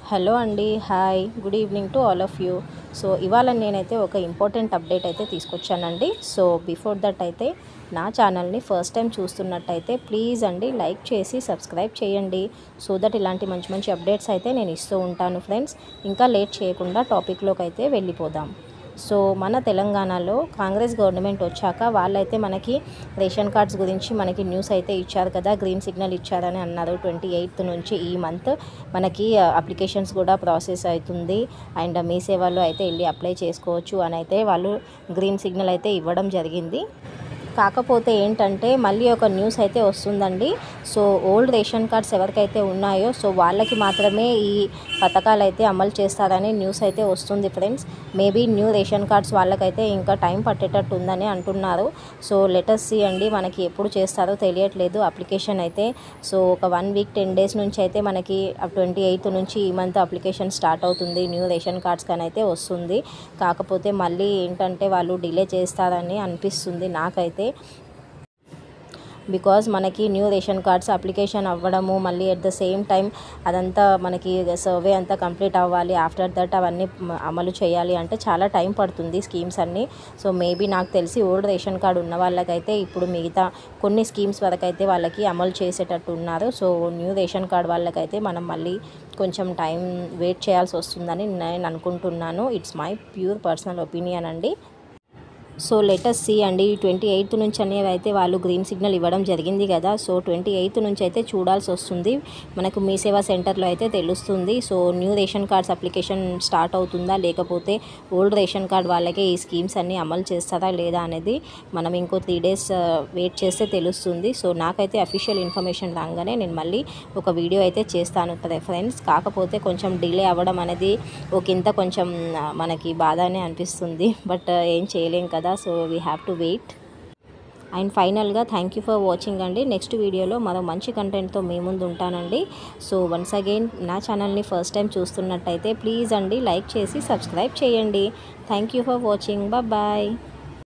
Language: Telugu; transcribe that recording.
హలో అండి hi good evening to all of you so ఇవాళ నేనైతే ఒక ఇంపార్టెంట్ అప్డేట్ అయితే తీసుకొచ్చానండి సో బిఫోర్ దట్ అయితే నా ఛానల్ని ఫస్ట్ టైం చూస్తున్నట్టయితే ప్లీజ్ అండి లైక్ చేసి సబ్స్క్రైబ్ చేయండి సో దట్ ఇలాంటి మంచి మంచి అప్డేట్స్ అయితే నేను ఇస్తూ ఉంటాను ఫ్రెండ్స్ ఇంకా లేట్ చేయకుండా టాపిక్లోకి అయితే వెళ్ళిపోదాం సో మన తెలంగాణలో కాంగ్రెస్ గవర్నమెంట్ వచ్చాక వాళ్ళైతే మనకి రేషన్ కార్డ్స్ గురించి మనకి న్యూస్ అయితే ఇచ్చారు కదా గ్రీన్ సిగ్నల్ ఇచ్చారని అన్నారు ట్వంటీ ఎయిత్ నుంచి ఈ మంత్ మనకి అప్లికేషన్స్ కూడా ప్రాసెస్ అవుతుంది అండ్ మీ సేవలో అయితే వెళ్ళి అప్లై చేసుకోవచ్చు అని అయితే వాళ్ళు గ్రీన్ సిగ్నల్ అయితే ఇవ్వడం జరిగింది కాకపోతే ఏంటంటే మళ్ళీ ఒక న్యూస్ అయితే వస్తుందండి సో ఓల్డ్ రేషన్ కార్డ్స్ ఎవరికైతే ఉన్నాయో సో వాళ్ళకి మాత్రమే ఈ పథకాలు అయితే అమలు చేస్తారని న్యూస్ అయితే వస్తుంది friends maybe new ration cards వాళ్ళకైతే ఇంకా టైం పట్టేటట్టు ఉందని అంటున్నారు సో లెటర్స్ సి అండి మనకి ఎప్పుడు చేస్తారో తెలియట్లేదు అప్లికేషన్ అయితే సో ఒక వన్ వీక్ టెన్ డేస్ నుంచి అయితే మనకి ట్వంటీ ఎయిత్ నుంచి ఈ మంత్ అప్లికేషన్ స్టార్ట్ అవుతుంది న్యూ రేషన్ కార్డ్స్ కానీ అయితే వస్తుంది కాకపోతే మళ్ళీ ఏంటంటే వాళ్ళు డిలే చేస్తారని అనిపిస్తుంది నాకైతే బికాజ్ మనకి న్యూ రేషన్ కార్డ్స్ అప్లికేషన్ అవ్వడము మళ్ళీ ఎట్ ద సేమ్ టైం అదంతా మనకి సర్వే అంతా కంప్లీట్ అవ్వాలి ఆఫ్టర్ దట్ అవన్నీ మ- అమలు చేయాలి అంటే చాలా టైం పడుతుంది స్కీమ్స్ అన్నీ సో మేబీ నాకు తెలిసి ఓల్డ్ రేషన్ కార్డు ఉన్న వాళ్ళకైతే ఇప్పుడు మిగతా కొన్ని స్కీమ్స్ వరకు అయితే వాళ్ళకి అమలు చేసేటట్టు ఉన్నారు సో న్యూ రేషన్ కార్డ్ వాళ్ళకైతే మనం మళ్ళీ కొంచెం టైం వెయిట్ చేయాల్సి వస్తుందని నేను అనుకుంటున్నాను it's my pure personal opinion అండి సో లెటర్స్ సి అండి ట్వంటీ ఎయిత్ నుంచి అనేవి అయితే వాళ్ళు గ్రీన్ సిగ్నల్ ఇవ్వడం జరిగింది కదా సో ట్వంటీ ఎయిత్ నుంచి అయితే చూడాల్సి వస్తుంది మనకు మీ సేవా సెంటర్లో అయితే తెలుస్తుంది so new ration cards application start అవుతుందా లేకపోతే ఓల్డ్ రేషన్ కార్డ్ వాళ్ళకే ఈ స్కీమ్స్ అన్నీ అమలు చేస్తారా లేదా అనేది మనం ఇంకో త్రీ డేస్ వెయిట్ చేస్తే తెలుస్తుంది సో నాకైతే అఫీషియల్ ఇన్ఫర్మేషన్ రాగానే నేను మళ్ళీ ఒక వీడియో అయితే చేస్తాను ఫ్రెండ్స్ కాకపోతే కొంచెం డిలే అవ్వడం అనేది ఒక ఇంత కొంచెం ఆ, మనకి బాధానే అనిపిస్తుంది బట్ ఏం చేయలేం కదా so we have to wait and ఫైనల్గా థ్యాంక్ యూ ఫర్ వాచింగ్ అండి నెక్స్ట్ వీడియోలో మరో మంచి కంటెంట్తో మీ ముందు ఉంటానండి సో వన్స్ అగైన్ నా ఛానల్ని ఫస్ట్ టైం చూస్తున్నట్టయితే ప్లీజ్ అండి లైక్ చేసి సబ్స్క్రైబ్ చేయండి thank you for watching bye